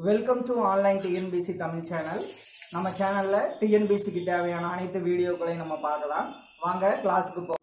welcome to online TNPSC Tamil channel நம்ம சேனலில் டிஎன்பிசிக்கு தேவையான அனைத்து வீடியோக்களையும் நம்ம பார்க்கலாம் வாங்க கிளாஸுக்கு போ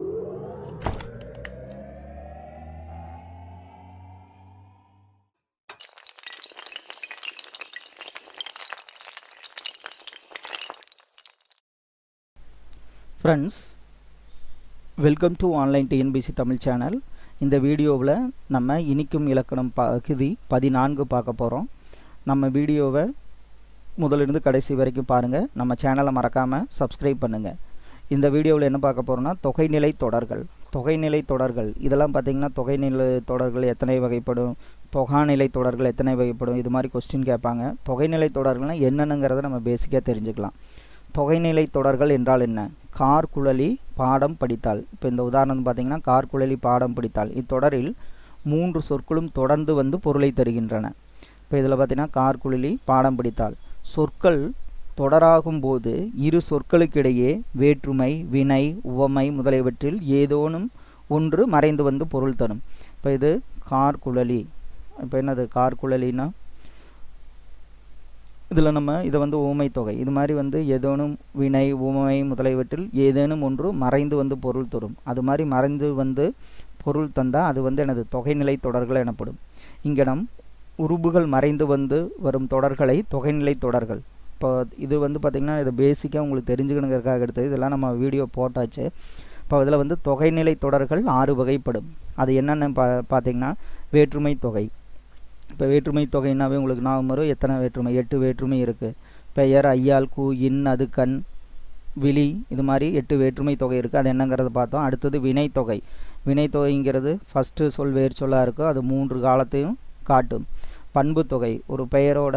friends welcome to online TNPSC Tamil channel இந்த வீடியோவில் நம்ம இனிக்கும் இலக்கணம் பகுதி பதினான்கு பார்க்க போகிறோம் நம்ம வீடியோவை முதலிருந்து கடைசி வரைக்கும் பாருங்கள் நம்ம சேனலை மறக்காமல் சப்ஸ்கிரைப் பண்ணுங்கள் இந்த வீடியோவில் என்ன பார்க்க போகிறோம்னா தொகைநிலை தொடர்கள் தொகைநிலை தொடர்கள் இதெல்லாம் பார்த்திங்கன்னா தொகைநிலை தொடர்கள் எத்தனை வகைப்படும் தொகாநிலை தொடர்கள் எத்தனை வகைப்படும் இது மாதிரி கொஸ்டின் கேட்பாங்க தொகைநிலை தொடர்கள்னால் என்னென்னங்கிறத நம்ம பேசிக்காக தெரிஞ்சுக்கலாம் தொகைநிலை தொடர்கள் என்றால் என்ன கார் குழலி பாடம் படித்தால் இப்போ இந்த உதாரணம் பார்த்தீங்கன்னா கார் குழலி பாடம் படித்தால் இத்தொடரில் மூன்று சொற்களும் தொடர்ந்து வந்து பொருளை தருகின்றன இப்போ இதில் பார்த்தீங்கன்னா கார் குழலி பாடம் படித்தால் சொற்கள் தொடராகும் போது இரு சொற்களுக்கிடையே வேற்றுமை வினை உவமை முதலியவற்றில் ஏதோனும் ஒன்று மறைந்து வந்து பொருள் தரும் இப்போ இது கார் குழலி இப்போ என்னது கார் குழலினா இதில் நம்ம இதை வந்து ஊமை தொகை இது மாதிரி வந்து ஏதேனும் வினை ஊமை முதலியவற்றில் ஏதேனும் ஒன்று மறைந்து வந்து பொருள் தரும் அது மாதிரி மறைந்து வந்து பொருள் தந்தால் அது வந்து எனது தொகைநிலை தொடர்கள் எனப்படும் இங்கனம் உருபுகள் மறைந்து வந்து வரும் தொடர்களை தொகைநிலை தொடர்கள் இப்போ இது வந்து பார்த்திங்கன்னா இது பேசிக்காக உங்களுக்கு தெரிஞ்சுக்கணுங்கிறதுக்காக எடுத்தது இதெல்லாம் நம்ம வீடியோ போட்டாச்சு இப்போ இதில் வந்து தொகைநிலை தொடர்கள் ஆறு வகைப்படும் அது என்னென்னு பா பார்த்திங்கன்னா வேற்றுமை தொகை இப்போ வேற்றுமை தொகைனாவே உங்களுக்கு ஞாபகம் வரும் எத்தனை வேற்றுமை எட்டு வேற்றுமை இருக்குது பெயர் ஐயால் கூ இன் அது கண் விழி இது மாதிரி எட்டு வேற்றுமை தொகை இருக்குது அது என்னங்கிறத பார்த்தோம் அடுத்தது வினைத்தொகை வினைத்தொகைங்கிறது ஃபஸ்ட்டு சொல் வேர் சொல்லாக இருக்கும் அது மூன்று காலத்தையும் காட்டும் பண்பு தொகை ஒரு பெயரோட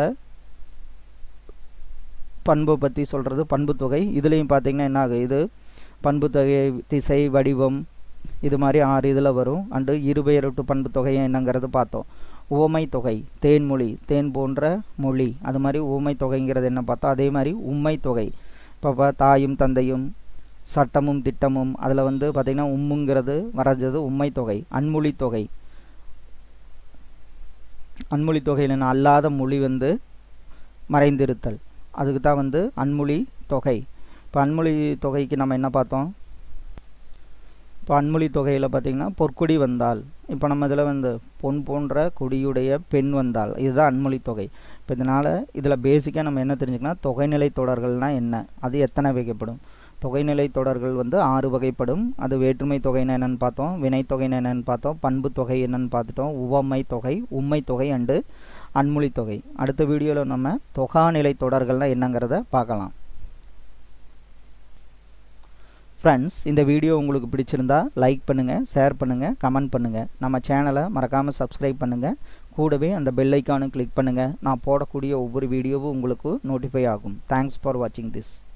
பண்பை பற்றி சொல்கிறது பண்பு தொகை இதுலேயும் பார்த்திங்கன்னா என்ன ஆகும் இது பண்பு தொகை திசை வடிவம் இது மாதிரி ஆறு இதில் வரும் அண்டு இருபெயரொட்டு பண்பு தொகை என்னங்கிறது பார்த்தோம் உவமை தொகை தேன்மொழி தேன் போன்ற மொழி அது மாதிரி உவமை தொகைங்கிறது என்ன பார்த்தோம் அதே மாதிரி உண்மை தொகை இப்போ தாயும் தந்தையும் சட்டமும் திட்டமும் அதில் வந்து பார்த்திங்கன்னா உம்முங்கிறது வரைஞ்சது உண்மை தொகை அன்மொழி தொகை அன்மொழி தொகையில் என்ன அல்லாத மொழி வந்து மறைந்திருத்தல் அதுக்கு தான் வந்து அன்மொழி தொகை இப்போ அன்மொழி தொகைக்கு நம்ம என்ன பார்த்தோம் இப்போ அன்மொழி தொகையில் பார்த்திங்கன்னா பொற்குடி வந்தால் இப்போ நம்ம இதில் வந்து பொன் போன்ற கொடியுடைய பெண் வந்தால் இதுதான் அன்மொழி தொகை இப்போ இதனால் இதில் பேசிக்காக நம்ம என்ன தெரிஞ்சுக்கணும் தொகைநிலை தொடர்கள்னால் என்ன அது எத்தனை வகைப்படும் தொகைநிலை தொடர்கள் வந்து ஆறு வகைப்படும் அது வேற்றுமை தொகைன்னு என்னென்னு பார்த்தோம் வினைத்தொகைன்னு என்னென்னு பார்த்தோம் பண்பு தொகை என்னென்னு பார்த்துட்டோம் உவமை தொகை உண்மை தொகை அண்டு அன்மொழி தொகை அடுத்த வீடியோவில் நம்ம தொகாநிலை தொடர்கள்னால் என்னங்கிறத பார்க்கலாம் ஃப்ரெண்ட்ஸ் இந்த வீடியோ உங்களுக்கு பிடிச்சிருந்தா லைக் பண்ணுங்கள் ஷேர் பண்ணுங்கள் கமெண்ட் பண்ணுங்கள் நம்ம சேனலை மறக்காமல் சப்ஸ்கிரைப் பண்ணுங்கள் கூடவே அந்த பெல் ஐக்கானும் கிளிக் பண்ணுங்கள் நான் போடக்கூடிய ஒவ்வொரு வீடியோவும் உங்களுக்கு நோட்டிஃபை ஆகும் தேங்க்ஸ் ஃபார் வாட்சிங் திஸ்